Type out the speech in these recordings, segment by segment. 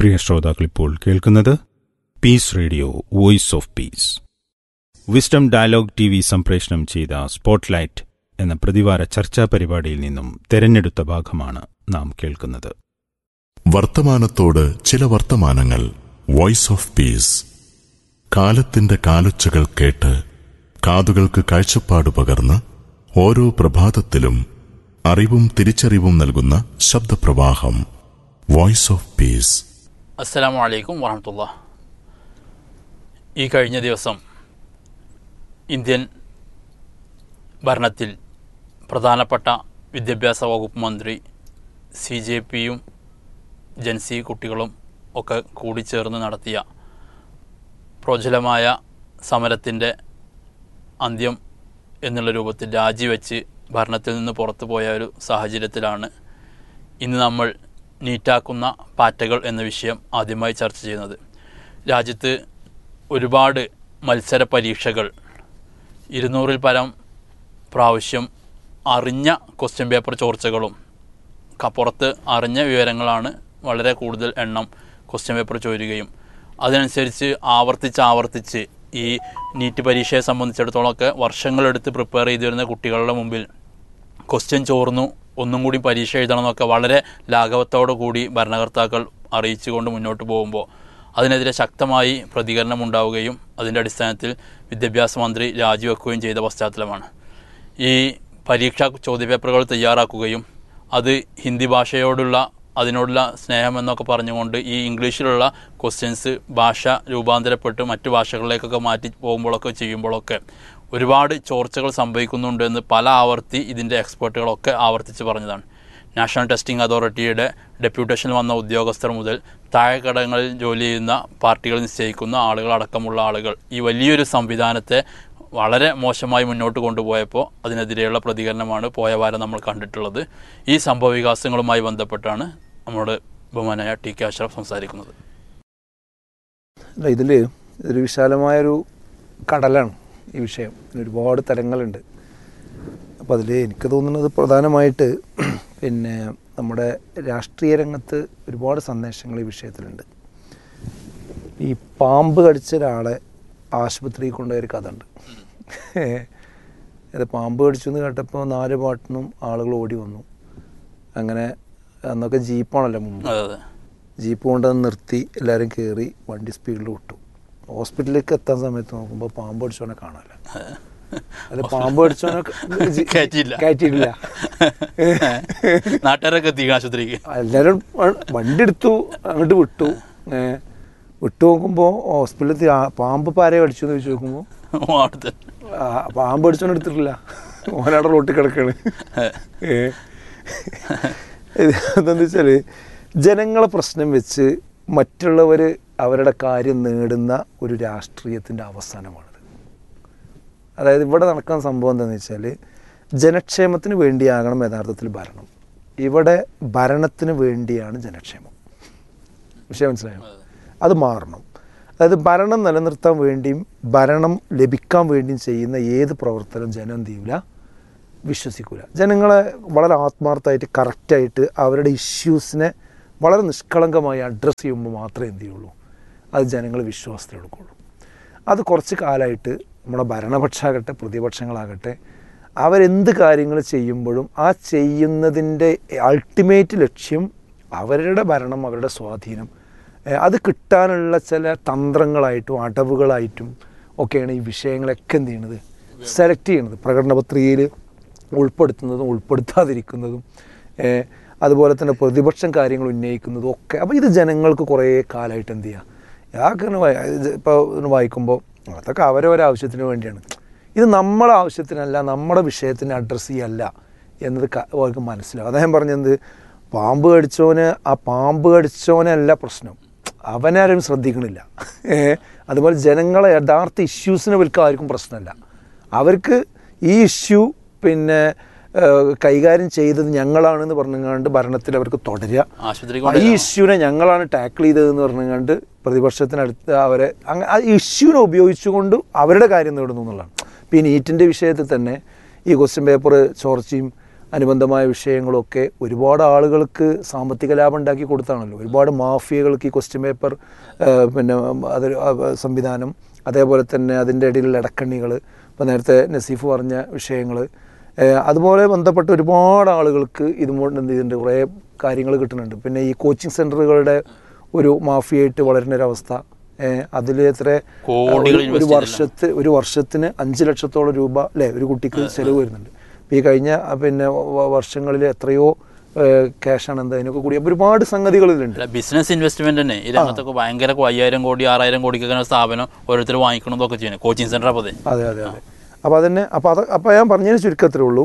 പ്രിയ ശ്രോതാക്കൾ ഇപ്പോൾ കേൾക്കുന്നത് Peace Radio Voice of Peace Wisdom Dialogue T V സംപ്രേഷണം ചെയ്ത സ്പോട്ട്ലൈറ്റ് എന്ന പ്രതിവാര ചർച്ചാ പരിപാടിയിൽ നിന്നും തെരഞ്ഞെടുത്ത ഭാഗമാണ് നാം കേൾക്കുന്നത് വർത്തമാനത്തോട് ചില വർത്തമാനങ്ങൾ വോയിസ് ഓഫ് പീസ് കാലത്തിന്റെ കാലൊച്ചകൾ കേട്ട് കാതുകൾക്ക് കാഴ്ചപ്പാട് പകർന്ന് ഓരോ പ്രഭാതത്തിലും അറിവും തിരിച്ചറിവും നൽകുന്ന ശബ്ദപ്രവാഹം വോയിസ് ഓഫ് പീസ് അസ്സലാമു അലൈക്കും വറഹമത്തുള്ള ഈ കഴിഞ്ഞ ദിവസം ഇന്ത്യൻ ഭരണത്തിൽ പ്രധാനപ്പെട്ട വിദ്യാഭ്യാസ വകുപ്പ് മന്ത്രി സി ജെ പിയും ജൻസി കുട്ടികളും ഒക്കെ കൂടിച്ചേർന്ന് നടത്തിയ പ്രോജ്വലമായ സമരത്തിൻ്റെ അന്ത്യം എന്നുള്ള രൂപത്തിൽ രാജിവെച്ച് ഭരണത്തിൽ നിന്ന് പുറത്തു പോയ ഒരു സാഹചര്യത്തിലാണ് ഇന്ന് നമ്മൾ നീറ്റാക്കുന്ന പാറ്റകൾ എന്ന വിഷയം ആദ്യമായി ചർച്ച ചെയ്യുന്നത് രാജ്യത്ത് ഒരുപാട് മത്സര പരീക്ഷകൾ ഇരുന്നൂറിൽ പരം പ്രാവശ്യം അറിഞ്ഞ ക്വസ്റ്റ്യൻ പേപ്പർ ചോർച്ചകളും ക- പുറത്ത് അറിഞ്ഞ വിവരങ്ങളാണ് വളരെ കൂടുതൽ എണ്ണം ക്വസ്റ്റ്യൻ പേപ്പർ ചോരുകയും അതിനനുസരിച്ച് ആവർത്തിച്ച് ആവർത്തിച്ച് ഈ നീറ്റ് പരീക്ഷയെ സംബന്ധിച്ചിടത്തോളമൊക്കെ വർഷങ്ങളെടുത്ത് പ്രിപ്പയർ ചെയ്തു വരുന്ന കുട്ടികളുടെ മുമ്പിൽ ക്വസ്റ്റ്യൻ ചോർന്നു ഒന്നും കൂടി പരീക്ഷ എഴുതണം എന്നൊക്കെ വളരെ ലാഘവത്തോടു കൂടി ഭരണകർത്താക്കൾ അറിയിച്ചുകൊണ്ട് മുന്നോട്ട് പോകുമ്പോൾ അതിനെതിരെ ശക്തമായി പ്രതികരണം ഉണ്ടാവുകയും അതിൻ്റെ അടിസ്ഥാനത്തിൽ വിദ്യാഭ്യാസ മന്ത്രി രാജിവെക്കുകയും ചെയ്ത പശ്ചാത്തലമാണ് ഈ പരീക്ഷാ ചോദ്യപേപ്പറുകൾ തയ്യാറാക്കുകയും അത് ഹിന്ദി ഭാഷയോടുള്ള അതിനോടുള്ള സ്നേഹം എന്നൊക്കെ പറഞ്ഞുകൊണ്ട് ഈ ഇംഗ്ലീഷിലുള്ള ക്വസ്റ്റ്യൻസ് ഭാഷ രൂപാന്തരപ്പെട്ട് മറ്റു ഭാഷകളിലേക്കൊക്കെ മാറ്റി പോകുമ്പോഴൊക്കെ ചെയ്യുമ്പോഴൊക്കെ ഒരുപാട് ചോർച്ചകൾ സംഭവിക്കുന്നുണ്ട് എന്ന് പല ആവർത്തി ഇതിൻ്റെ എക്സ്പേർട്ടുകളൊക്കെ ആവർത്തിച്ച് പറഞ്ഞതാണ് നാഷണൽ ടെസ്റ്റിംഗ് അതോറിറ്റിയുടെ ഡെപ്യൂട്ടേഷനിൽ വന്ന ഉദ്യോഗസ്ഥർ മുതൽ താഴെക്കടങ്ങളിൽ ജോലി ചെയ്യുന്ന പാർട്ടികൾ നിശ്ചയിക്കുന്ന ആളുകൾ അടക്കമുള്ള ആളുകൾ ഈ വലിയൊരു സംവിധാനത്തെ വളരെ മോശമായി മുന്നോട്ട് കൊണ്ടുപോയപ്പോൾ അതിനെതിരെയുള്ള പ്രതികരണമാണ് പോയ വാരം നമ്മൾ കണ്ടിട്ടുള്ളത് ഈ സംഭവ വികാസങ്ങളുമായി ബന്ധപ്പെട്ടാണ് നമ്മുടെ ബഹുമാനായ ടി കെ അഷ്റഫ് സംസാരിക്കുന്നത് അല്ല ഇതിൽ ഇതൊരു വിശാലമായൊരു കടലാണ് ഈ വിഷയം ഇതിന് ഒരുപാട് തലങ്ങളുണ്ട് അപ്പോൾ അതിൽ എനിക്ക് തോന്നുന്നത് പ്രധാനമായിട്ട് പിന്നെ നമ്മുടെ രാഷ്ട്രീയ രംഗത്ത് ഒരുപാട് സന്ദേശങ്ങൾ ഈ വിഷയത്തിലുണ്ട് ഈ പാമ്പ് കടിച്ച ഒരാളെ ആശുപത്രിയിൽ കൊണ്ടുപോയ ഒരു കഥ ഉണ്ട് അത് പാമ്പ് കടിച്ചു എന്ന് കേട്ടപ്പോൾ നാല് പാട്ടിനും ആളുകൾ ഓടി വന്നു അങ്ങനെ അന്നൊക്കെ ജീപ്പാണല്ലോ മുമ്പ് അതെ അതെ ജീപ്പ് കൊണ്ടുവന്ന് നിർത്തി എല്ലാവരും കയറി വണ്ടി സ്പീഡിൽ വിട്ടു ഹോസ്പിറ്റലിലേക്ക് എത്താൻ സമയത്ത് നോക്കുമ്പോൾ പാമ്പ് അടിച്ചോനെ കാണാനില്ല അല്ല പാമ്പ് അടിച്ചോനെ ജി- കയറ്റിയില്ല. കയറ്റിയിട്ടില്ല നാട്ടുകാരൊക്കെ എത്തി ആശുപത്രിക്ക് എല്ലാവരും വ- വണ്ടി എടുത്തു അങ്ങോട്ട് വിട്ടു ഏ, വിട്ടു നോക്കുമ്പോൾ ഹോസ്പിറ്റലിൽ പാമ്പ് പാരയെ അടിച്ചു എന്ന് ചോദിച്ചു നോക്കുമ്പോൾ അടുത്ത് ആ, പാമ്പ് അടിച്ചോനെ എടുത്തിട്ടില്ല ഓനവിടെ റോട്ടിൽ കിടക്കാണ് ഏ. ഇത് എന്താന്ന് വെച്ചാൽ ജനങ്ങളെ പ്രശ്നം വെച്ച് മറ്റുള്ളവർ അവരുടെ കാര്യം നേടുന്ന ഒരു രാഷ്ട്രീയത്തിൻ്റെ അവസാനമാണിത് അതായത് ഇവിടെ നടക്കുന്ന സംഭവം എന്താണെന്ന് വെച്ചാൽ ജനക്ഷേമത്തിന് വേണ്ടിയാകണം യഥാർത്ഥത്തിൽ ഭരണം ഇവിടെ ഭരണത്തിന് വേണ്ടിയാണ് ജനക്ഷേമം വിഷയം മനസ്സിലായോ അത് മാറണം അതായത് ഭരണം നിലനിർത്താൻ വേണ്ടിയും ഭരണം ലഭിക്കാൻ വേണ്ടിയും ചെയ്യുന്ന ഏത് പ്രവർത്തനം ജനം എന്ത് ചെയ്യൂല വിശ്വസിക്കൂല ജനങ്ങളെ വളരെ ആത്മാർത്ഥമായിട്ട് കറക്റ്റായിട്ട് അവരുടെ ഇഷ്യൂസിനെ വളരെ നിഷ്കളങ്കമായി അഡ്രസ്സ് ചെയ്യുമ്പോൾ മാത്രമേ എന്ത് ചെയ്യുള്ളൂ അത് ജനങ്ങൾ വിശ്വാസത്തിലെടുക്കുള്ളൂ അത് കുറച്ച് കാലമായിട്ട് നമ്മുടെ ഭരണപക്ഷമാകട്ടെ പ്രതിപക്ഷങ്ങളാകട്ടെ അവരെന്ത് കാര്യങ്ങൾ ചെയ്യുമ്പോഴും ആ ചെയ്യുന്നതിൻ്റെ അൾട്ടിമേറ്റ് ലക്ഷ്യം അവരുടെ ഭരണം അവരുടെ സ്വാധീനം ഏഹ് അത് കിട്ടാനുള്ള ചില തന്ത്രങ്ങളായിട്ടും അടവുകളായിട്ടും ഒക്കെയാണ് ഈ വിഷയങ്ങളൊക്കെ എന്ത് ചെയ്യണത് സെലക്ട് ചെയ്യണത് പ്രകടന പത്രികയിൽ ഉൾപ്പെടുത്തുന്നതും ഉൾപ്പെടുത്താതിരിക്കുന്നതും ഏഹ് അതുപോലെ തന്നെ പ്രതിപക്ഷം കാര്യങ്ങൾ ഉന്നയിക്കുന്നതും ഒക്കെ അപ്പോൾ ഇത് ജനങ്ങൾക്ക് കുറേ കാലമായിട്ട് എന്ത് ചെയ്യുക യാതൊക്കെ ഇപ്പോൾ ഒന്ന് വായിക്കുമ്പോൾ അതൊക്കെ അവരവരെ ആവശ്യത്തിന് വേണ്ടിയാണ് ഇത് നമ്മുടെ ആവശ്യത്തിനല്ല നമ്മുടെ വിഷയത്തിന് അഡ്രസ്സ് ചെയ്യല്ല എന്നത് ക- അവർക്ക് മനസ്സിലാവും അദ്ദേഹം പറഞ്ഞത് പാമ്പ് കടിച്ചവന് ആ പാമ്പ് കടിച്ചവനല്ല പ്രശ്നം അവനാരും ശ്രദ്ധിക്കണില്ല ഏ, അതുപോലെ ജനങ്ങളെ യഥാർത്ഥ ഇഷ്യൂസിനെ അവർക്ക് ആർക്കും പ്രശ്നമല്ല അവർക്ക് ഈ ഇഷ്യൂ പിന്നെ ഏഹ്, കൈകാര്യം ചെയ്തത് ഞങ്ങളാണെന്ന് പറഞ്ഞുകൊണ്ട് ഭരണത്തിൽ അവർക്ക് തുടരുക ആശുപത്രിക്ക് ആ, ഈ കൊണ്ടുപോയി ഇഷ്യൂനെ ഞങ്ങളാണ് ടാക്കിൾ ചെയ്തതെന്ന് പറഞ്ഞുകൊണ്ട് പ്രതിപക്ഷത്തിനടുത്ത് അവരെ അങ്ങ- ആ ഇഷ്യൂനെ ഉപയോഗിച്ചുകൊണ്ട് അവരുടെ കാര്യം നേടുന്നു എന്നുള്ളതാണ് ഇപ്പോൾ ഈ നീറ്റിൻ്റെ വിഷയത്തിൽ തന്നെ ഈ ക്വസ്റ്റ്യൻ പേപ്പർ ചോർച്ചയും അനുബന്ധമായ വിഷയങ്ങളൊക്കെ ഒരുപാട് ആളുകൾക്ക് സാമ്പത്തിക ലാഭം ഉണ്ടാക്കി കൊടുത്താണല്ലോ ഒരുപാട് മാഫിയകൾക്ക് ഈ ക്വസ്റ്റ്യൻ പേപ്പർ പിന്നെ അത് സംവിധാനം അതേപോലെ തന്നെ അതിൻ്റെ ഇടയിലുള്ള ഇടക്കണ്ണികൾ ഇപ്പോൾ നേരത്തെ നസീഫ് പറഞ്ഞ വിഷയങ്ങൾ അതുപോലെ ബന്ധപ്പെട്ട ഒരുപാട് ആളുകൾക്ക് ഇതുകൊണ്ട് എന്ത് ചെയ്തിട്ടുണ്ട് കുറേ കാര്യങ്ങൾ കിട്ടുന്നുണ്ട് പിന്നെ ഈ കോച്ചിങ് സെൻറ്ററുകളുടെ ഒരു മാഫിയായിട്ട് വളരുന്ന ഒരവസ്ഥ അതിൽ എത്ര കോടികൾ ഒരു- ഒരു വർഷത്ത് ഒരു വർഷത്തിന് അഞ്ച് ലക്ഷത്തോളം രൂപ അല്ലേ ഒരു കുട്ടിക്ക് ചെലവ് വരുന്നുണ്ട് ഇപ്പം ഈ കഴിഞ്ഞ ആ, പിന്നെ വ- വർഷങ്ങളിൽ എത്രയോ ക്യാഷാണ് എന്താ അതിനൊക്കെ കൂടി അപ്പോൾ ഒരുപാട് സംഗതികളിലുണ്ട് അല്ല ബിസിനസ് ഇൻവെസ്റ്റ്മെന്റ് തന്നെ ഈ രംഗത്തൊക്കെ ഭയങ്കര അയ്യായിരം കോടി ആറായിരം കോടിക്കൊക്കെ സ്ഥാപനം ഓരോരുത്തർ വാങ്ങിക്കണതൊക്കെ ചെയ്യണം കോച്ചിങ് സെന്റർ അപ്പോൾ അതെ അതെ അതെ അപ്പോൾ അതന്നെ അപ്പോൾ അത് അപ്പോൾ ഞാൻ പറഞ്ഞതിന് ചുരുക്കത്തിലേ ഉള്ളൂ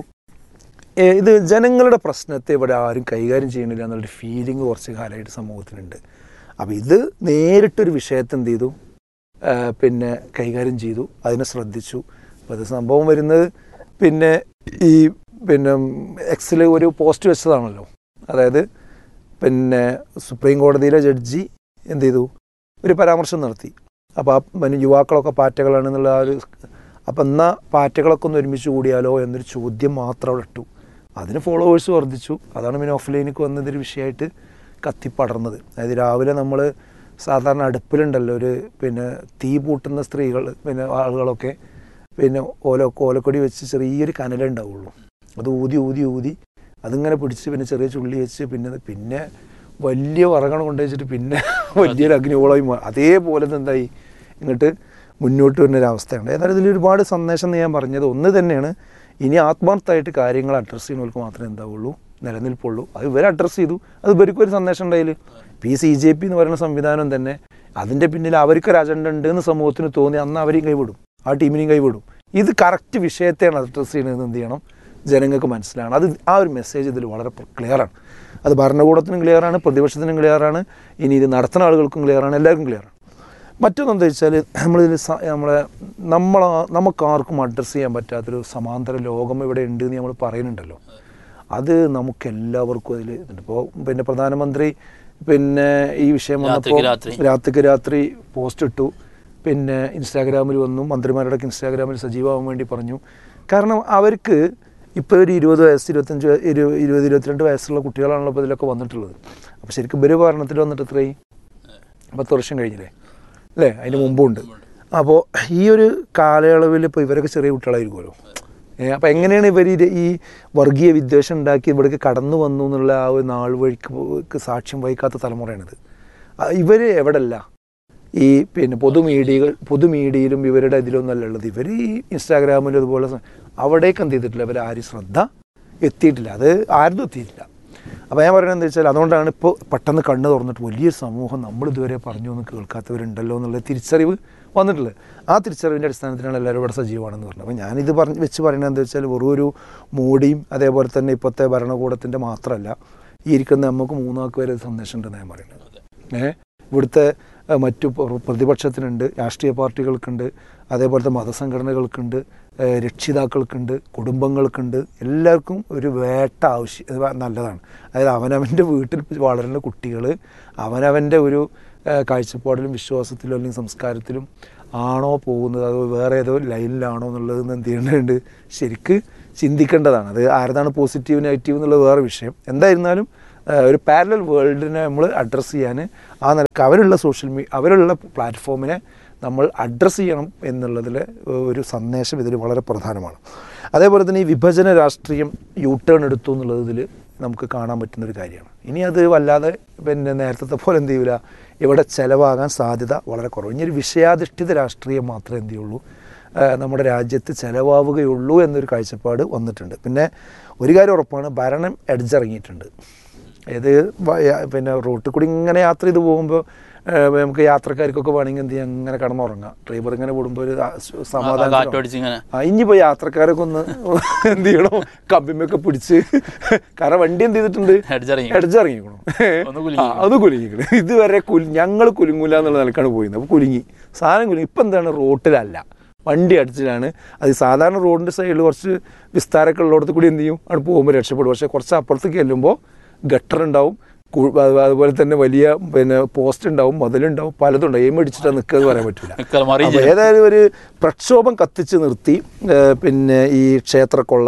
ഏ, ഇത് ജനങ്ങളുടെ പ്രശ്നത്തെ ഇവിടെ ആരും കൈകാര്യം ചെയ്യണില്ല എന്നുള്ളൊരു ഫീലിംഗ് കുറച്ച് കാലമായിട്ട് സമൂഹത്തിനുണ്ട് അപ്പോൾ ഇത് നേരിട്ടൊരു വിഷയത്തെ എന്ത് ചെയ്തു ആ, പിന്നെ കൈകാര്യം ചെയ്തു അതിനെ ശ്രദ്ധിച്ചു അപ്പോൾ അത് സംഭവം വരുന്നത് പിന്നെ ഈ പിന്നെ എക്സിൽ ഒരു പോസ്റ്റ് വെച്ചതാണല്ലോ അതായത് പിന്നെ സുപ്രീം കോടതിയിലെ ജഡ്ജി എന്ത് ചെയ്തു ഒരു പരാമർശം നടത്തി അപ്പോൾ ആ പിന്നെ യുവാക്കളൊക്കെ പാറ്റകളാണെന്നുള്ള ആ ഒരു അപ്പം എന്നാൽ പാറ്റകളൊക്കെ ഒന്ന് ഒരുമിച്ച് കൂടിയാലോ എന്നൊരു ചോദ്യം മാത്രം അവിടെ ഇട്ടു അതിന് ഫോളോവേഴ്സ് വർദ്ധിച്ചു അതാണ് പിന്നെ ഓഫ്ലൈനിക്ക് വന്നതൊരു വിഷയമായിട്ട് കത്തിപ്പടർന്നത് അതായത് രാവിലെ നമ്മൾ സാധാരണ അടുപ്പിലുണ്ടല്ലോ ഒരു പിന്നെ തീ പൂട്ടുന്ന സ്ത്രീകൾ പിന്നെ ആളുകളൊക്കെ പിന്നെ ഓല ഓലക്കൊടി വെച്ച് ചെറിയൊരു കനലേ ഉണ്ടാവുള്ളൂ അത് ഊതി ഊതി ഊതി അതിങ്ങനെ പിടിച്ച് പിന്നെ ചെറിയ ചുള്ളി വെച്ച് പിന്നെ പിന്നെ വലിയ വറകണം കൊണ്ടു വെച്ചിട്ട് പിന്നെ വലിയൊരു അഗ്നികോളമായി മാറി അതേപോലെ തന്നെ എന്തായി ഇങ്ങോട്ട് മുന്നോട്ട് വരുന്ന ഒരു അവസ്ഥയുണ്ട് ഏതായാലും ഇതിൽ ഒരുപാട് സന്ദേശം എന്ന് ഞാൻ പറഞ്ഞത് ഒന്ന് തന്നെയാണ് ഇനി ആത്മാർത്ഥമായിട്ട് കാര്യങ്ങൾ അഡ്രസ്സ് ചെയ്യുന്നവർക്ക് മാത്രമേ എന്താവുള്ളൂ നിലനിൽപ്പുള്ളൂ അത് ഇവർ അഡ്രസ്സ് ചെയ്തു അത് ഇവർക്കും ഒരു സന്ദേശം ഉണ്ടായില്ല പി സി ജെ പി എന്ന് പറയുന്ന സംവിധാനം തന്നെ അതിൻ്റെ പിന്നിൽ അവർക്കൊരു അജണ്ട ഉണ്ട് എന്ന് സമൂഹത്തിന് തോന്നി അന്ന് അവരെയും കൈവിടും ആ ടീമിനെയും കൈവിടും ഇത് കറക്റ്റ് വിഷയത്തെയാണ് അഡ്രസ്സ് ചെയ്യുന്നത് എന്ത് ചെയ്യണം ജനങ്ങൾക്ക് മനസ്സിലാണ് അത് ആ ഒരു മെസ്സേജ് ഇതിൽ വളരെ ക്ലിയറാണ് അത് ഭരണകൂടത്തിനും ക്ലിയറാണ് പ്രതിപക്ഷത്തിനും ക്ലിയറാണ് ഇനി ഇത് നടത്തുന്ന ആളുകൾക്കും ക്ലിയറാണ് എല്ലാവർക്കും ക്ലിയറാണ് മറ്റൊന്നെന്താ വെച്ചാൽ നമ്മളിതിൽ നമ്മളെ നമ്മൾ നമുക്ക് ആർക്കും അഡ്രസ്സ് ചെയ്യാൻ പറ്റാത്തൊരു സമാന്തര ലോകം ഇവിടെ ഉണ്ട് എന്ന് നമ്മൾ പറയുന്നുണ്ടല്ലോ അത് നമുക്ക് എല്ലാവർക്കും അതിൽ ഇതുണ്ട് ഇപ്പോൾ പിന്നെ പ്രധാനമന്ത്രി പിന്നെ ഈ വിഷയം വന്നപ്പോൾ രാത്രിക്ക് രാത്രി. രാത്രിക്ക് രാത്രി പോസ്റ്റ് ഇട്ടു പിന്നെ ഇൻസ്റ്റാഗ്രാമിൽ വന്നു മന്ത്രിമാരുടെ ഇൻസ്റ്റാഗ്രാമിൽ സജീവമാകാൻ വേണ്ടി പറഞ്ഞു കാരണം അവർക്ക് ഇപ്പോൾ ഒരു ഇരുപത് വയസ്സ് ഇരുപത്തഞ്ച് വയ- ഇരു ഇരുപത് ഇരുപത്തിരണ്ട് വയസ്സുള്ള കുട്ടികളാണല്ലോ ഇപ്പോൾ ഇതിലൊക്കെ വന്നിട്ടുള്ളത് അപ്പോൾ ശരിക്കും ഇവർ ഭരണത്തിൽ വന്നിട്ട് എത്രയും പത്ത് വർഷം കഴിഞ്ഞില്ലേ അല്ലേ അതിന് മുമ്പുണ്ട് അപ്പോൾ ഈ ഒരു കാലയളവിൽ ഇപ്പോൾ ഇവരൊക്കെ ചെറിയ കുട്ടികളായിരിക്കുമല്ലോ ഏ, അപ്പോൾ എങ്ങനെയാണ് ഇവർ ഈ വർഗീയ വിദ്വേഷം ഉണ്ടാക്കി ഇവിടേക്ക് കടന്നു വന്നു എന്നുള്ള ആ ഒരു നാൾ വഴിക്ക് സാക്ഷ്യം വഹിക്കാത്ത തലമുറയാണിത് ഇവർ എവിടെയല്ല ഈ പിന്നെ പൊതുമീഡിയകൾ പൊതുമീഡിയയിലും ഇവരുടെ ഇതിലൊന്നല്ല ഉള്ളത് ഇവർ ഈ ഇൻസ്റ്റാഗ്രാമിലും അതുപോലെ സ- അവിടേക്ക് എന്ത് ചെയ്തിട്ടില്ല ഇവർ ആരും ശ്രദ്ധ എത്തിയിട്ടില്ല അത് ആരും എത്തിയിട്ടില്ല അപ്പോൾ ഞാൻ പറയുന്നത് എന്താ വെച്ചാൽ അതുകൊണ്ടാണ് ഇപ്പോൾ പെട്ടെന്ന് കണ്ണ് തുറന്നിട്ട് വലിയൊരു സമൂഹം നമ്മൾ ഇതുവരെ പറഞ്ഞു ഒന്നും കേൾക്കാത്തവരുണ്ടല്ലോ എന്നുള്ള തിരിച്ചറിവ് വന്നിട്ടുള്ളത് ആ തിരിച്ചറിവിൻ്റെ അടിസ്ഥാനത്തിലാണ് എല്ലാവരും ഇവിടെ സജീവമാണെന്ന് പറഞ്ഞത് അപ്പോൾ ഞാനിത് പറഞ്ഞ് വെച്ച് പറയുന്നത് എന്താ വെച്ചാൽ വെറും ഒരു മോഡിയും അതേപോലെ തന്നെ ഇപ്പോഴത്തെ ഭരണകൂടത്തിൻ്റെ മാത്രമല്ല ഈ ഇരിക്കുന്ന നമുക്ക് മൂന്നാൾക്ക് വരെ ഒരു സന്ദേശം ഉണ്ടെന്ന് ഞാൻ പറയുന്നത് ഏ ഇവിടുത്തെ ഏഹ്, മറ്റു പ്ര- പ്രതിപക്ഷത്തിനുണ്ട് രാഷ്ട്രീയ പാർട്ടികൾക്കുണ്ട് അതേപോലത്തെ മതസംഘടനകൾക്കുണ്ട് ഏഹ്, രക്ഷിതാക്കൾക്കുണ്ട് കുടുംബങ്ങൾക്കുണ്ട് എല്ലാവർക്കും ഒരു വേട്ട ആവശ്യം ഇത് നല്ലതാണ് അതായത് അവനവൻ്റെ വീട്ടിൽ വളരുന്ന കുട്ടികൾ അവനവൻ്റെ ഒരു ഏഹ്, കാഴ്ചപ്പാടിലും വിശ്വാസത്തിലും അല്ലെങ്കിൽ സംസ്കാരത്തിലും ആണോ പോകുന്നത് അതോ വേറെ ഏതോ ലൈനിലാണോ എന്നുള്ളത് എന്ത് ചെയ്യേണ്ടതുണ്ട് ശരിക്ക് ചിന്തിക്കേണ്ടതാണ് അത് ആരതാണ് പോസിറ്റീവ് നെഗറ്റീവ് എന്നുള്ളത് വേറെ വിഷയം എന്തായിരുന്നാലും ഏഹ് ഒരു പാരലൽ വേൾഡിനെ നമ്മൾ അഡ്രസ്സ് ചെയ്യാൻ ആ നിലക്ക് അവരുള്ള സോഷ്യൽ മീഡിയ അവരുള്ള പ്ലാറ്റ്ഫോമിനെ നമ്മൾ അഡ്രസ്സ് ചെയ്യണം എന്നുള്ളതിൽ ഒരു സന്ദേശം ഇതിൽ വളരെ പ്രധാനമാണ് അതേപോലെ തന്നെ ഈ വിഭജന രാഷ്ട്രീയം യൂ ടേൺ എടുത്തു എന്നുള്ളത് ഇതിൽ നമുക്ക് കാണാൻ പറ്റുന്ന ഒരു കാര്യമാണ് ഇനി അത് വല്ലാതെ പിന്നെ നേരത്തെ പോലെ എന്ത് ചെയ്യൂല ഇവിടെ ചിലവാകാൻ സാധ്യത വളരെ കുറവ് ഇനി ഒരു വിഷയാധിഷ്ഠിത രാഷ്ട്രീയം മാത്രമേ എന്ത് ചെയ്യുള്ളൂ ഏഹ് നമ്മുടെ രാജ്യത്ത് ചിലവാവുകയുള്ളൂ എന്നൊരു കാഴ്ചപ്പാട് വന്നിട്ടുണ്ട് പിന്നെ ഒരു കാര്യം ഉറപ്പാണ് ഭരണം എഡ്ജിറങ്ങിയിട്ടുണ്ട് ഇത് വ- യ- പിന്നെ റോട്ടിൽ കൂടി ഇങ്ങനെ യാത്ര ചെയ്ത് പോകുമ്പോൾ നമുക്ക് യാത്രക്കാർക്കൊക്കെ വേണമെങ്കിൽ എന്ത് ചെയ്യാം ഇങ്ങനെ കിടന്നുറങ്ങാം ഡ്രൈവർ ഇങ്ങനെ വിടുമ്പോൾ ഒരു ആ- കാറ്റ് സമാധാനം അടിച്ച് ഇങ്ങനെ ആ ഇനിയിപ്പോൾ യാത്രക്കാരൊക്കെ ഒന്ന് എന്ത് ചെയ്യണം കമ്പിമൊക്കെ പിടിച്ച് കാരണം വണ്ടി എന്ത് ചെയ്തിട്ടുണ്ട് ഹെഡ്ജറിങ് എഡ്ജിറങ്ങിക്കണം ഒന്ന് കുലുങ്ങി. ആ, അത് കുലുങ്ങിക്കണം ഇതുവരെ കുലു ഞങ്ങൾ കുലുങ്ങൂല എന്നുള്ള നിലക്കാണ് പോയിരുന്നത് അപ്പോൾ കുലുങ്ങി സാധനം കുലുങ്ങി ഇപ്പം എന്താണ് റോട്ടിലല്ല വണ്ടി അടിച്ചിട്ടാണ് അത് സാധാരണ റോഡിൻ്റെ സൈഡിൽ കുറച്ച് വിസ്താരമൊക്കെ ഉള്ളിടത്ത് കൂടി എന്ത് ചെയ്യും അവിടെ പോകുമ്പോൾ രക്ഷപ്പെടും പക്ഷേ കുറച്ച് അപ്പുറത്തേക്ക് ചെല്ലുമ്പോൾ ഗട്ടർ ഉണ്ടാവും കു- അത് അതുപോലെ തന്നെ വലിയ പിന്നെ പോസ്റ്റ് ഉണ്ടാവും മതിലുണ്ടാവും പലതും ഉണ്ടാവും എയിം അടിച്ചിട്ട് നിൽക്കുക പറയാൻ പറ്റില്ല നിൽക്കാതെ മറിയും അപ്പോൾ ചെയ്യും. ഏതായാലും ഒരു പ്രക്ഷോഭം കത്തിച്ച് നിർത്തി ഏഹ് പിന്നെ ഈ ക്ഷേത്രക്കൊള്ള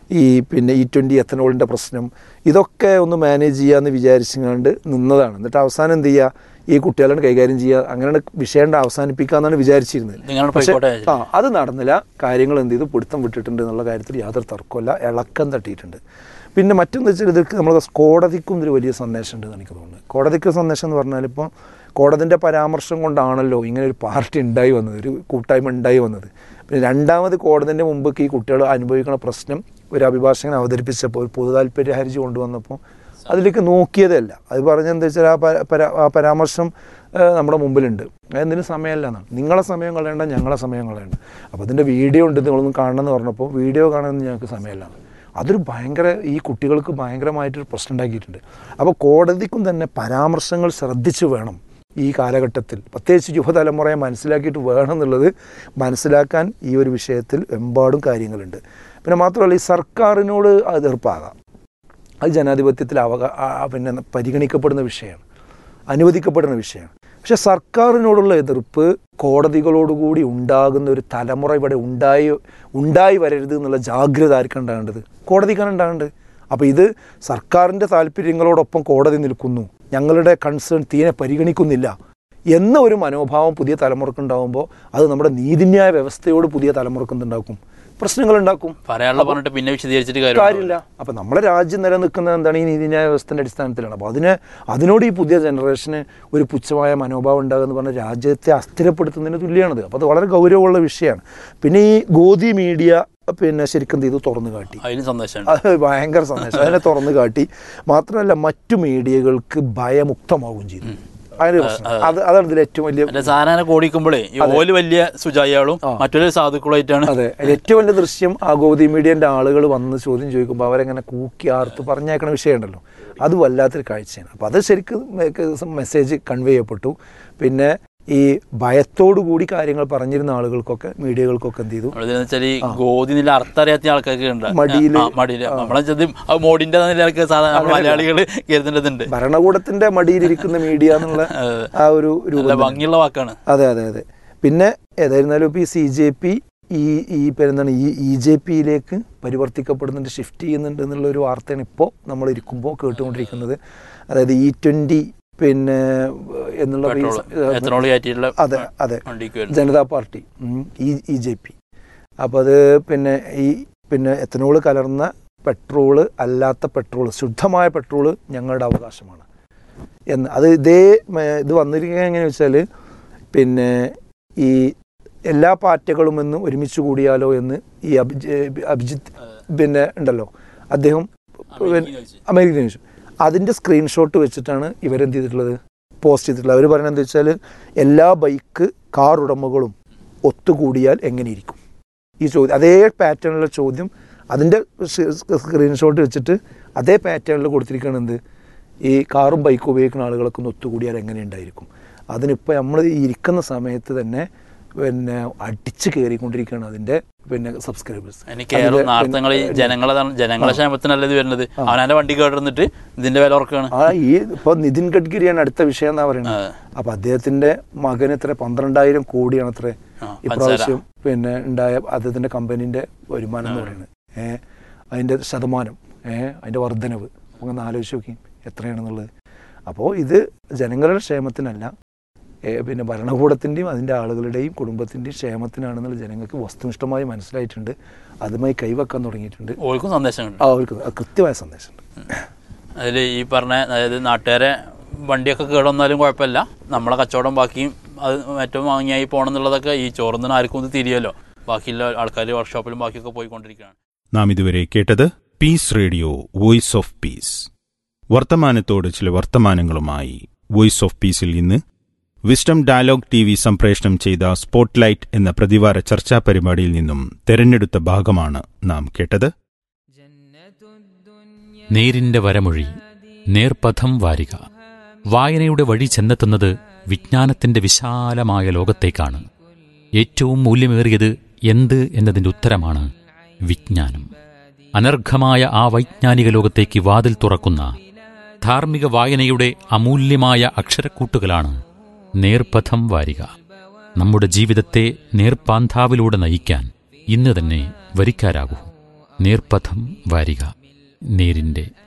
ഈ പിന്നെ ഇ ട്വൻ്റി എത്തനോളിൻ്റെ പ്രശ്നം ഇതൊക്കെ ഒന്ന് മാനേജ് ചെയ്യാമെന്ന് വിചാരിച്ചുകൊണ്ട് നിന്നതാണ് എന്നിട്ട് അവസാനം എന്ത് ചെയ്യുക ഈ കുട്ടികളെ കൈകാര്യം ചെയ്യുക അങ്ങനെ വിഷയം അവസാനിപ്പിക്കാമെന്നാണ് വിചാരിച്ചിരുന്നത് നിങ്ങളുടെ പക്ഷേ പോയിക്കോട്ടെ ആ അത് നടന്നില്ല കാര്യങ്ങൾ എന്ത് ചെയ്തു പിടുത്തം വിട്ടിട്ടുണ്ട് എന്നുള്ള കാര്യത്തിൽ യാതൊരു തർക്കമല്ല ഇളക്കം തട്ടിയിട്ടുണ്ട് പിന്നെ മറ്റൊന്ന് വെച്ചാൽ ഇതൊക്കെ നമ്മൾ കോടതിക്കും ഒരു വലിയ സന്ദേശം ഉണ്ട് എനിക്ക് തോന്നുന്നത് കോടതിക്ക് സന്ദേശം എന്ന് പറഞ്ഞാൽ ഇപ്പോൾ കോടതിൻ്റെ പരാമർശം കൊണ്ടാണല്ലോ ഇങ്ങനെ ഒരു പാർട്ടി ഉണ്ടായി വന്നത് ഒരു കൂട്ടായ്മ ഉണ്ടായി വന്നത് പിന്നെ രണ്ടാമത് കോടതിൻ്റെ മുമ്പൊക്കെ ഈ കുട്ടികൾ അനുഭവിക്കുന്ന പ്രശ്നം ഒരു അഭിഭാഷകൻ അവതരിപ്പിച്ചപ്പോൾ ഒരു പൊതു താല്പര്യ ഹർജി കൊണ്ടുവന്നപ്പോൾ അതിലേക്ക് നോക്കിയതല്ല അത് പറഞ്ഞെന്താ വെച്ചാൽ ആ പര- പര- ആ പരാമർശം ആ, നമ്മുടെ മുമ്പിലുണ്ട് എന്തിനും സമയമല്ല എന്നാണ് നിങ്ങളെ സമയം കളയണ്ട ഞങ്ങളെ സമയം കളയണ്ട അപ്പോൾ അതിൻ്റെ വീഡിയോ ഉണ്ട് നിങ്ങളൊന്നും കാണണം എന്ന് പറഞ്ഞപ്പോൾ വീഡിയോ കാണാനൊന്നും ഞങ്ങൾക്ക് സമയമല്ല അതൊരു ഭയങ്കര ഈ കുട്ടികൾക്ക് ഭയങ്കരമായിട്ടൊരു പ്രശ്നം ഉണ്ടാക്കിയിട്ടുണ്ട് അപ്പോൾ കോടതിക്കും തന്നെ പരാമർശങ്ങൾ ശ്രദ്ധിച്ചു വേണം ഈ കാലഘട്ടത്തിൽ പ്രത്യേകിച്ച് യുവതലമുറയെ മനസ്സിലാക്കിയിട്ട് വേണം എന്നുള്ളത് മനസ്സിലാക്കാൻ ഈ ഒരു വിഷയത്തിൽ എമ്പാടും കാര്യങ്ങളുണ്ട് പിന്നെ മാത്രമല്ല ഈ സർക്കാരിനോട് എതിർപ്പാകാം അത് ജനാധിപത്യത്തിൽ അവക ആ- ആ പിന്നെ പരിഗണിക്കപ്പെടുന്ന വിഷയമാണ് അനുവദിക്കപ്പെടുന്ന വിഷയമാണ് പക്ഷെ സർക്കാരിനോടുള്ള എതിർപ്പ് കോടതികളോടുകൂടി ഉണ്ടാകുന്ന ഒരു തലമുറ ഇവിടെ ഉണ്ടായി ഉണ്ടായി വരരുത് എന്നുള്ള ജാഗ്രത ആർക്കാണ് ഉണ്ടാകേണ്ടത് കോടതിക്കാണ് ഉണ്ടാകേണ്ടത് അപ്പോൾ ഇത് സർക്കാരിൻ്റെ താല്പര്യങ്ങളോടൊപ്പം കോടതി നിൽക്കുന്നു ഞങ്ങളുടെ കൺസേൺ തീരെ പരിഗണിക്കുന്നില്ല എന്ന ഒരു മനോഭാവം പുതിയ തലമുറക്കുണ്ടാകുമ്പോൾ അത് നമ്മുടെ നീതിന്യായ വ്യവസ്ഥയോട് പുതിയ തലമുറക്കുന്നുണ്ടാക്കും പ്രശ്നങ്ങളുണ്ടാക്കും പറയാനുള്ള പറഞ്ഞിട്ട് പിന്നെ വിശദീകരിച്ചിട്ട് കാര്യം കാര്യമില്ല അപ്പം നമ്മുടെ രാജ്യം നിലനിൽക്കുന്നത് എന്താണ് ഈ നീതിന്യായ വ്യവസ്ഥൻ്റെ അടിസ്ഥാനത്തിലാണ് അപ്പോൾ അതിന് അതിനോട് ഈ പുതിയ ജനറേഷന് ഒരു പുച്ഛമായ മനോഭാവം ഉണ്ടാകുക എന്ന് പറഞ്ഞാൽ രാജ്യത്തെ അസ്ഥിരപ്പെടുത്തുന്നതിന് തുല്യമാണത് അപ്പോൾ അത് വളരെ ഗൗരവമുള്ള വിഷയമാണ് പിന്നെ ഈ ഗോദി മീഡിയ പിന്നെ ശരിക്കും എന്ത് ചെയ്തു തുറന്നു കാട്ടി അതിന് സന്ദേശമുണ്ട് അത് ഭയങ്കര സന്ദേശം അതിനെ തുറന്നു കാട്ടി മാത്രമല്ല മറ്റു മീഡിയകൾക്ക് ഭയമുക്തമാവുകയും ചെയ്തു അതിന് പ്രശ്നം അത് അതാണ് ഇതിൽ ഏറ്റവും വലിയ മറ്റേ സാധാരണ കോടിക്കുമ്പോഴേ ഈ ഓല് വലിയ സുജായികളും മറ്റൊരു സാധുക്കളായിട്ടാണ് അതെ അതിൽ ഏറ്റവും വലിയ ദൃശ്യം ആ ഗോതി മീഡിയൻ്റെ ആളുകൾ വന്ന് ചോദ്യം ചോദിക്കുമ്പോൾ അവരെങ്ങനെ കൂക്കി ആർത്ത് പറഞ്ഞേക്കണ വിഷയമുണ്ടല്ലോ അത് വല്ലാത്തൊരു കാഴ്ചയാണ് അപ്പോൾ അത് ശരിക്കും മെസ്സേജ് കൺവേ ചെയ്യപ്പെട്ടു പിന്നെ ഈ ഭയത്തോടു കൂടി കാര്യങ്ങൾ പറഞ്ഞിരുന്ന ആളുകൾക്കൊക്കെ മീഡിയകൾക്കൊക്കെ എന്ത് ചെയ്തു നമ്മളെന്ന് വെച്ചാൽ ഈ ഗോതി നില അർത്ഥം അറിയാത്ത ആൾക്കാർക്ക് ഉണ്ട് മടിയില് ആ, മടിയില് നമ്മളെ വെച്ചത് അത് മോഡിന്റെ നിലക്ക് സാധാരണ നമ്മൾ മലയാളികൾ കരുതേണ്ടതുണ്ട് ഭരണകൂടത്തിന്റെ മടിയിലിരിക്കുന്ന മീഡിയ എന്നുള്ള ആ ഒരു നല്ല രൂപം ഭംഗിയുള്ള വാക്കാണ് അതെ അതെ അതെ പിന്നെ ഏതായിരുന്നാലും ഇപ്പോൾ ഈ സി ജെ പി ഈ ഈ എന്താണ് ഈ ഇ ജെ പിയിലേക്ക് പരിവർത്തിക്കപ്പെടുന്നുണ്ട് ഷിഫ്റ്റ് ചെയ്യുന്നുണ്ട് എന്നുള്ള ഒരു വാർത്തയാണ് ഇപ്പോൾ നമ്മൾ ഇരിക്കുമ്പോൾ കേട്ടുകൊണ്ടിരിക്കുന്നത് അതായത് ഇ ട്വൻ്റി പിന്നെ എന്നുള്ള ഈ പെട്രോൾ സ- എത്തനോൾ കയറ്റിയിട്ടുള്ള അതെ അതെ വണ്ടിക്ക് വരുന്നത് ജനതാ പാർട്ടി ഉം, ഈ ഇ ജെ പി അപ്പോൾ അത് പിന്നെ ഈ പിന്നെ എത്തനോൾ കലർന്ന പെട്രോള് അല്ലാത്ത പെട്രോൾ ശുദ്ധമായ പെട്രോള് ഞങ്ങളുടെ അവകാശമാണ് എന്ന് അത് ഇതേ മ, ഇത് വന്നിരിക്കുന്നത് എങ്ങനെയാണെന്ന് വെച്ചാൽ പിന്നെ ഈ എല്ലാ പാർട്ടികളും എന്ന് ഒരുമിച്ച് കൂടിയാലോ എന്ന് ഈ അഭിജ് അഭിജിത്ത് പിന്നെ ഉണ്ടല്ലോ അദ്ദേഹം അമേരിക്കൻ ചോദിച്ചു അതിൻ്റെ സ്ക്രീൻഷോട്ട് വെച്ചിട്ടാണ് ഇവരെന്ത് ചെയ്തിട്ടുള്ളത് പോസ്റ്റ് ചെയ്തിട്ടുള്ളത് അവർ പറയുന്നത് എന്താ വെച്ചാൽ എല്ലാ ബൈക്ക് കാർ ഉടമകളും ഒത്തുകൂടിയാൽ എങ്ങനെയിരിക്കും ഈ ചോദ്യം അതേ പാറ്റേണിലുള്ള ചോദ്യം അതിൻ്റെ സ്ക്രീൻഷോട്ട് വെച്ചിട്ട് അതേ പാറ്റേണിൽ കൊടുത്തിരിക്കുകയാണ് എന്ത് ഈ കാറും ബൈക്കും ഉപയോഗിക്കുന്ന ആളുകളൊക്കെ ഒന്ന് ഒത്തുകൂടിയാൽ എങ്ങനെ ഉണ്ടായിരിക്കും അതിനിപ്പോൾ നമ്മൾ ഈ ഇരിക്കുന്ന സമയത്ത് തന്നെ പിന്നെ അടിച്ച് കയറിക്കൊണ്ടിരിക്കുകയാണ് അതിൻ്റെ പിന്നെ സബ്സ്ക്രൈബേഴ്സ് ഇനി കേരളം നേരത്തെ നിങ്ങൾ ഈ ജനങ്ങളെ ജനങ്ങളെ ക്ഷേമത്തിനല്ല ഇത് വരുന്നത് അവനാന്റെ വണ്ടി കേട്ടിരുന്നിട്ട് ഇതിന്റെ വില ഉറക്കാണ് ആ ഈ ഇപ്പോൾ നിതിൻ ഗഡ്കരിയാണ് അടുത്ത വിഷയം എന്നാ പറയുന്നത് അപ്പൊ അദ്ദേഹത്തിന്റെ മകന് എത്ര പന്ത്രണ്ടായിരം കോടിയാണ് അത്ര ആ, ഇപ്രാവശ്യം പിന്നെ ഉണ്ടായ അദ്ദേഹത്തിന്റെ കമ്പനീന്റെ വരുമാനം എന്ന് പറയുന്നത് ഏഹ് അതിന്റെ ശതമാനം ഏഹ് അതിന്റെ വർധനവ് ഒന്ന് ആലോചിച്ച് നോക്കി എത്രയാണെന്നുള്ളത് അപ്പോൾ ഇത് ജനങ്ങളുടെ ക്ഷേമത്തിനല്ല ഏ, പിന്നെ ഭരണകൂടത്തിൻ്റെയും അതിൻ്റെ ആളുകളുടെയും കുടുംബത്തിൻ്റെയും ക്ഷേമത്തിനാണെന്നുള്ള ജനങ്ങൾക്ക് വസ്തുനിഷ്ഠമായി മനസ്സിലായിട്ടുണ്ട് അതുമായി കൈവെക്കാൻ തുടങ്ങിയിട്ടുണ്ട് ഓർക്കും സന്ദേശമുണ്ട് ആ അവർക്ക് കൃത്യമായ സന്ദേശമുണ്ട് അതിൽ ഈ പറഞ്ഞ അതായത് നാട്ടുകാരെ വണ്ടിയൊക്കെ കേടുവന്നാലും കുഴപ്പമില്ല നമ്മളെ കച്ചവടം ബാക്കിയും അത് ഏറ്റവും വാങ്ങിയായി പോകണം എന്നുള്ളതൊക്കെ ഈ ചോറുന്നതിന് ആർക്കും ഇത് തിരിയല്ലോ ബാക്കിയുള്ള ആൾക്കാർ വർക്ക്ഷോപ്പിലും ബാക്കിയൊക്കെ പോയിക്കൊണ്ടിരിക്കുകയാണ് നാം ഇതുവരെ കേട്ടത് Peace Radio Voice of Peace വർത്തമാനത്തോട് ചില വർത്തമാനങ്ങളുമായി വോയിസ് ഓഫ് പീസിൽ ഇന്ന് വിസ്ഡം ഡയലോഗ് ടി വി സംപ്രേഷണം ചെയ്ത സ്പോട്ട്ലൈറ്റ് എന്ന പ്രതിവാര ചർച്ചാ പരിപാടിയിൽ നിന്നും തെരഞ്ഞെടുത്ത ഭാഗമാണ് നാം കേട്ടത് നേരിന്റെ വരമൊഴി നേർപഥം വാരിക വായനയുടെ വഴി ചെന്നെത്തുന്നത് വിജ്ഞാനത്തിന്റെ വിശാലമായ ലോകത്തേക്കാണ് ഏറ്റവും മൂല്യമേറിയത് എന്ത് എന്നതിന്റെ ഉത്തരമാണ് വിജ്ഞാനം അനർഘമായ ആ വൈജ്ഞാനിക ലോകത്തേക്ക് വാതിൽ തുറക്കുന്ന ധാർമ്മിക വായനയുടെ അമൂല്യമായ അക്ഷരക്കൂട്ടുകളാണ് നേർപഥം വാരിക നമ്മുടെ ജീവിതത്തെ നേർപ്പാന്താവിലൂടെ നയിക്കാൻ ഇന്ന് തന്നെ വരിക്കാരാകൂ നേർപഥം വാരിക നേരിൻ്റെ